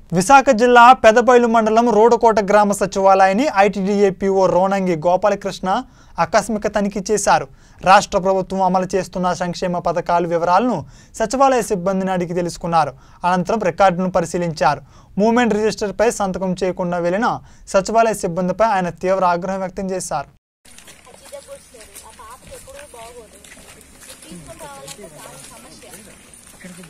విశాఖ జిల్లా పెదబైలు మండలం రోడకోట గ్రామ సచివాలయాన్ని ఐటీడీఏ పీఓ రోనంగి గోపాలకృష్ణ ఆకస్మిక తనిఖీ చేశారు రాష్ట్ర ప్రభుత్వం అమలు చేస్తున్న సంక్షేమ పథకాల వివరాలను సచివాలయ సిబ్బందిని అడిగి తెలుసుకున్నారు అనంతరం రికార్డును పరిశీలించారు మూమెంట్ రిజిస్టర్పై సంతకం చేయకుండా వెళ్లిన సచివాలయ సిబ్బందిపై ఆయన తీవ్ర ఆగ్రహం వ్యక్తం చేశారు చిన్నకొచ్చారు ఆ పాపకి ఎప్పుడూ బాగోదు తీసుకొని రావాలంటే చాలా సమస్య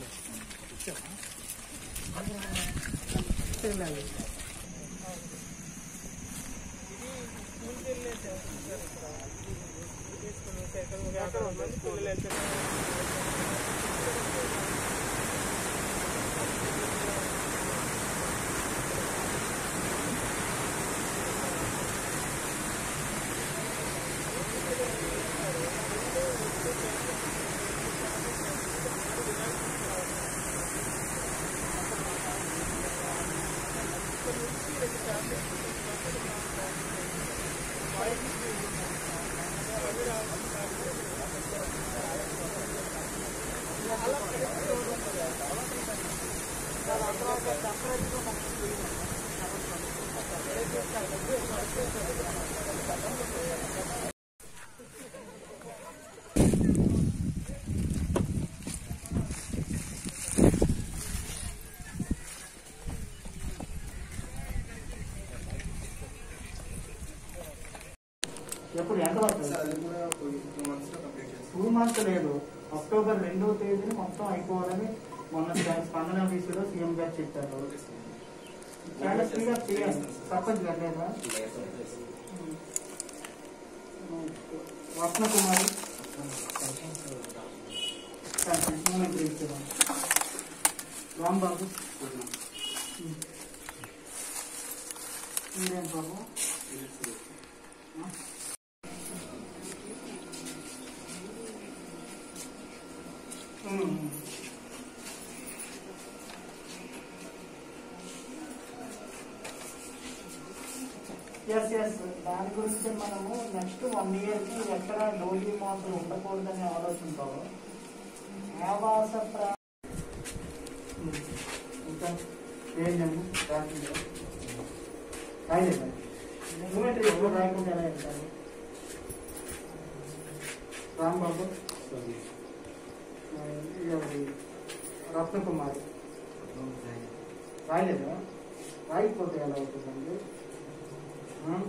ఎప్పుడు ఎంత పడుతుంది అది కూడా టూ మంత్స్ లో కంప్లీట్ చేస్తాం టూ మంత్స్ లేదు అక్టోబర్ రెండవ తేదీని మొత్తం అయిపోవాలని మొన్న స్పందన ఆఫీసులో సీఎం గారు చెప్పారు చాలా స్పీడ్ చేయాలి సర్పంచ్ గారు లేదా రత్న కుమారి మూమెంట్ ఇస్తున్నాం రాంబాబు మీరేం బాబు ఎస్ ఎస్ దాని గురించి మనము నెక్స్ట్ వన్ ఇయర్ కి ఎక్కడ లోలీ మోటార్ ఉండకూడదనే ఆలోచనతో ఆవాస ప్రా ఉమ్. ఇంకా ఏంటండి రాకుండా రాయలేదా మూమెంట్ ఎప్పుడు రాయకుండా ఎలా వెళ్తారు రాంబాబు ఆ, ఎవరి రత్నకుమారి రాయలేదా రాయకపోతే ఎలా అవుతుందండి ఆ?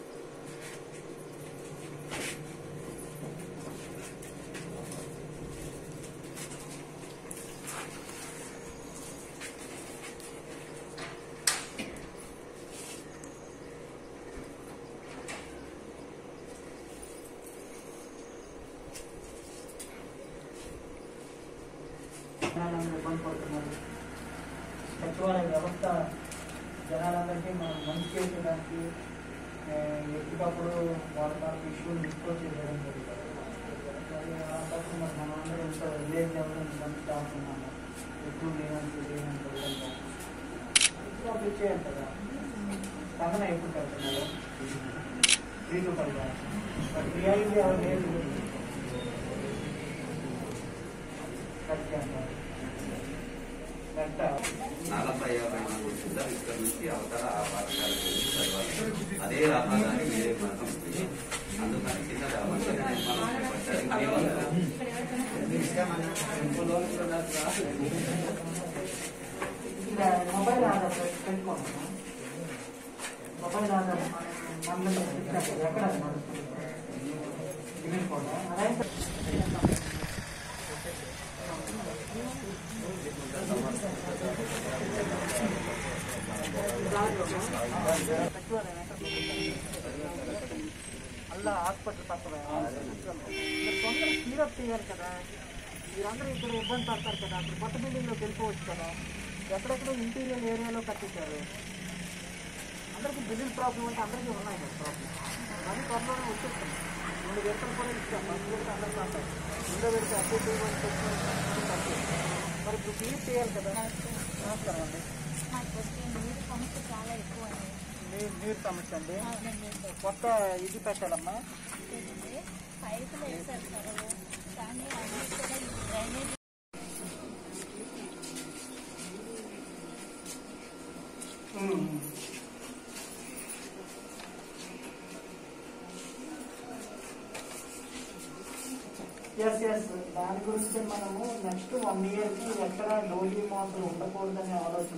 జనాలందరూ ఇబ్బంది పడుతున్నారు సచివాలయ వ్యవస్థ జనాలందరికీ మనం మంచి చేసేదానికి ఆ, ఎప్పటికప్పుడు వాళ్ళ వాళ్ళ ఇష్యూలు డిస్కస్ చేయడం జరుగుతుంది మరి అలాంటప్పుడు మరి మనం అందరం ఇంత విలేజ్ లెవెల్ నుంచి మంచి స్టాఫ్ ఉన్నాము ఎక్కువ లేనంత లేనంత విధంగా ఇప్పుడు చేయాలి కదా స్పందన ఎప్పుడు కడుతున్నారు త్రీ టు ఫైవ్ మరి రియాలిటీ ఎవరు లేదు కరెక్ట్ అంటారు కరెక్టా నలభై యాభై మంది పిల్లలు ఇక్కడ నుంచి అవతల ఆ పాఠశాల చదవాలి అదే రహదారి వేరే మార్గం ఉంది. అందుకని కింద మంచి నిర్మాణం చేపట్టారు ఇక్కడ మొబైల్ ఆధార్ పెట్టుకోండి మొబైల్ ఆధార్ మండలం ఎక్కడ తిరిగిపోతా అదే అలా హాస్పిటల్ పక్కన మీరు తొందరగా క్లియర్ చేయాలి కదా మీరందరూ ఇక్కడ ఇబ్బంది పడతారు కదా అప్పుడు కొత్త బిల్డింగ్లోకి వెళ్ళిపోవచ్చు కదా ఎక్కడెక్కడో ఇంటీరియర్ ఏరియాలో కట్టించారు అందరికీ బిజిల్ ప్రాబ్లం అంటే అందరికీ ఉన్నాయి కదా ప్రాబ్లం అది త్వరలోనే వచ్చేస్తుంది రెండు విడతలు కూడా ఇచ్చాం ఫస్ట్ విడత అందరికీ అంటారు రెండో విడత అప్పు మరి ఇప్పుడు క్లియర్ చేయాలి కదా నమస్కారం అండి మాకు వచ్చే నీరు సమస్య చాలా ఎక్కువ అండి నీరు నీరు సమస్య అండి అవునండి కొత్త ఇది పెట్టాలమ్మా తెలిసింది పైపులు వేశారు సార్ కానీ అన్ని కూడా ఈ డ్రైనేజ్ ఎస్ ఎస్ దాని గురించి మనము నెక్స్ట్ వన్ ఇయర్ కి ఎక్కడ డోలీ మాత్రం ఉండకూడదనే ఆలోచన